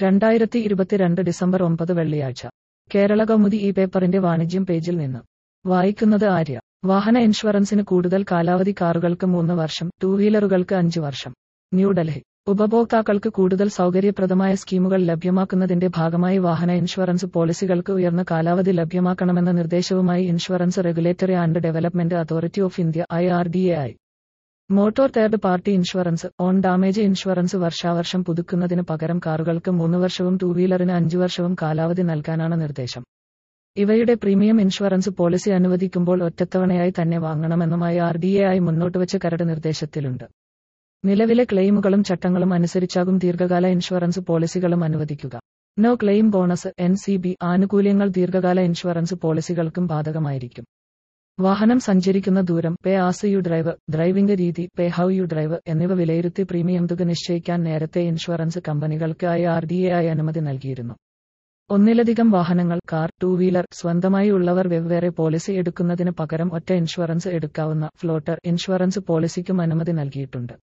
രണ്ടായിരത്തി ഇരുപത്തിരണ്ട് ഡിസംബർ ഒമ്പത് വെള്ളിയാഴ്ച കേരള കൗമുദി ഈ പേപ്പറിന്റെ വാണിജ്യം പേജിൽ നിന്ന് വായിക്കുന്നത് ആര്യ വാഹന ഇൻഷുറൻസിന് കൂടുതൽ കാലാവധി കാറുകൾക്ക് മൂന്ന് വർഷം ടൂ വീലറുകൾക്ക് അഞ്ച് വർഷം ന്യൂഡൽഹി ഉപഭോക്താക്കൾക്ക് കൂടുതൽ സൗകര്യപ്രദമായ സ്കീമുകൾ ലഭ്യമാക്കുന്നതിന്റെ ഭാഗമായി വാഹന ഇൻഷുറൻസ് പോളിസികൾക്ക് ഉയർന്ന കാലാവധി ലഭ്യമാക്കണമെന്ന നിർദ്ദേശവുമായി insurance regulatory and development authority of India I R D A I motor third party insurance own damage insurance വർഷാവർഷം പുതുക്കുന്നതിന് പകരം കാറുകൾക്ക് മൂന്ന് വർഷവും ടൂ വീലറിന് അഞ്ചു വർഷവും കാലാവധി നൽകാനാണ് നിർദ്ദേശം ഇവയുടെ പ്രീമിയം ഇൻഷുറൻസ് പോളിസി അനുവദിക്കുമ്പോൾ ഒറ്റത്തവണയായി തന്നെ വാങ്ങണമെന്നുമായി ആർ ഡി എ ആയി മുന്നോട്ടുവച്ച കരട് നിർദ്ദേശത്തിലുണ്ട് നിലവിലെ ക്ലെയിമുകളും ചട്ടങ്ങളും അനുസരിച്ചാകും ദീർഘകാല ഇൻഷുറൻസ് പോളിസികളും അനുവദിക്കുക no claim bonus N C B ആനുകൂല്യങ്ങൾ ദീർഘകാല ഇൻഷുറൻസ് പോളിസികൾക്കും ബാധകമായിരിക്കും വാഹനം സഞ്ചരിക്കുന്ന ദൂരം pay as you drive driving രീതി പേ ഹൗ യു ഡ്രൈവ് എന്നിവ വിലയിരുത്തി പ്രീമിയം തുക നിശ്ചയിക്കാൻ നേരത്തെ ഇൻഷുറൻസ് കമ്പനികൾക്ക് ഐ ആർ ഡി എ ആയി അനുമതി നൽകിയിരുന്നു ഒന്നിലധികം വാഹനങ്ങൾ കാർ ടൂ വീലർ സ്വന്തമായി ഉള്ളവർ വെവ്വേറെ പോളിസി എടുക്കുന്നതിന് പകരം ഒറ്റ ഇൻഷുറൻസ് എടുക്കാവുന്ന ഫ്ലോട്ടർ ഇൻഷുറൻസ് പോളിസിക്കും അനുമതി നൽകിയിട്ടുണ്ട്